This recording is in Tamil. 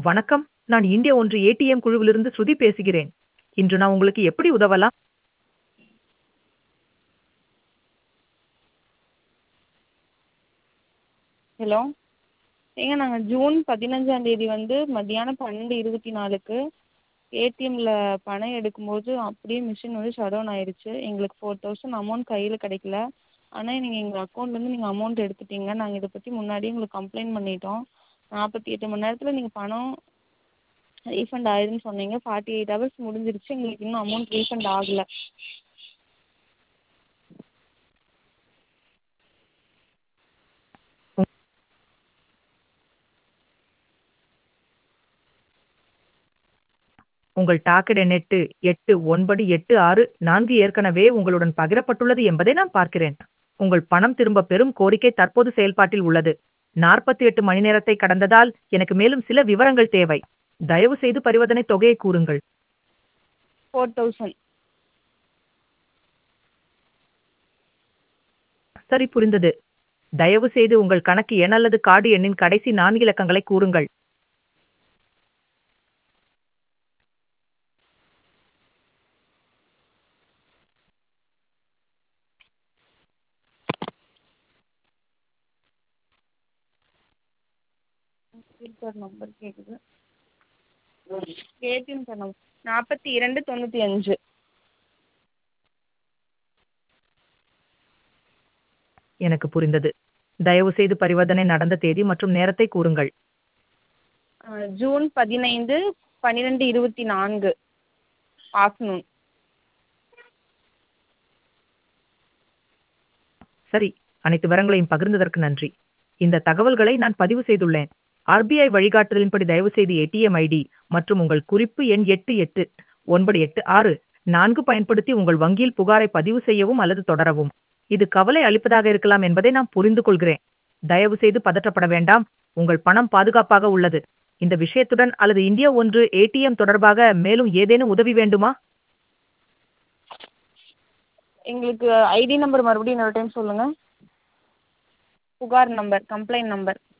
வணக்கம் நான் இந்தியா ஒன்று ஏடிஎம் குழுவிலிருந்து ஸ்ருதி பேசுகிறேன் இன்று நான் உங்களுக்கு எப்படி உதவலாம் ஹலோ ஏங்க நாங்கள் ஜூன் பதினஞ்சாம் தேதி வந்து மத்தியானம் பன்னெண்டு இருபத்தி நாலுக்கு ஏடிஎம்மில் பணம் எடுக்கும்போது அப்படியே மிஷின் வந்து ஷட் டவுன் ஆயிடுச்சு எங்களுக்கு ஃபோர் தௌசண்ட் அமௌண்ட் கையில் கிடைக்கல ஆனால் நீங்கள் எங்கள் அக்கௌண்ட்லேருந்து நீங்கள் அமௌண்ட் எடுத்துட்டீங்க நாங்கள் இதை பற்றி முன்னாடியே உங்களுக்கு கம்ப்ளைண்ட் பண்ணிட்டோம் நாற்பத்தி எட்டு மணி நேரத்தில் நீங்கள் பணம் ரீஃபண்ட் ஆயிரும்னு சொன்னீங்க ஃபார்ட்டி எயிட் ஹவர்ஸ் முடிஞ்சிருச்சு எங்களுக்கு இன்னும் அமௌண்ட் ரீஃபண்ட் ஆகலை உங்கள் டாக்கெட் எண் எட்டு எட்டு ஒன்பது எட்டு ஆறு நான்கு ஏற்கனவே உங்களுடன் பகிரப்பட்டுள்ளது என்பதை நான் பார்க்கிறேன் உங்கள் பணம் திரும்ப பெறும் கோரிக்கை தற்போது செயல்பாட்டில் உள்ளது நாற்பத்தி எட்டு மணி நேரத்தை கடந்ததால் எனக்கு மேலும் சில விவரங்கள் தேவை தயவு செய்து பரிவர்த்தனை தொகையை கூறுங்கள் ஃபோர் தௌசண்ட் சரி புரிந்தது தயவு செய்து உங்கள் கணக்கு எண் அல்லது கார்டு எண்ணின் கடைசி நான்கு இலக்கங்களை கூறுங்கள் ஏடிஎம் கார்டு நம்பர் கேட்குது ஏடிஎம் கார்டு நம்பர் நாற்பத்தி இரண்டு தொண்ணூற்றி அஞ்சு எனக்கு புரிந்தது தயவு செய்து பரிவர்த்தனை நடந்த தேதி மற்றும் நேரத்தை கூறுங்கள் ஜூன் பதினைந்து பன்னிரெண்டு இருபத்தி நான்கு ஆஃப்டர்நூன் சரி அனைத்து விவரங்களையும் பகிர்ந்ததற்கு நன்றி இந்த தகவல்களை நான் பதிவு செய்துள்ளேன் ஆர்பிஐ வழிகாட்டுதலின்படி தயவு செய்து ஏடிஎம் ஐடி மற்றும் உங்கள் குறிப்பு எண் எட்டு எட்டு ஒன்பது எட்டு ஆறு நான்கு பயன்படுத்தி உங்கள் வங்கியில் புகாரை பதிவு செய்யவும் அல்லது தொடரவும் இது கவலை அளிப்பதாக இருக்கலாம் என்பதை நான் புரிந்து கொள்கிறேன் தயவு செய்து பதற்றப்பட வேண்டாம் உங்கள் பணம் பாதுகாப்பாக உள்ளது இந்த விஷயத்துடன் அல்லது இந்தியா ஒன்று ஏடிஎம் தொடர்பாக மேலும் ஏதேனும் உதவி வேண்டுமா எங்களுக்கு ஐடி நம்பர் மறுபடியும் இன்னொரு டைம் சொல்லுங்கள் புகார் நம்பர் கம்ப்ளைண்ட் நம்பர்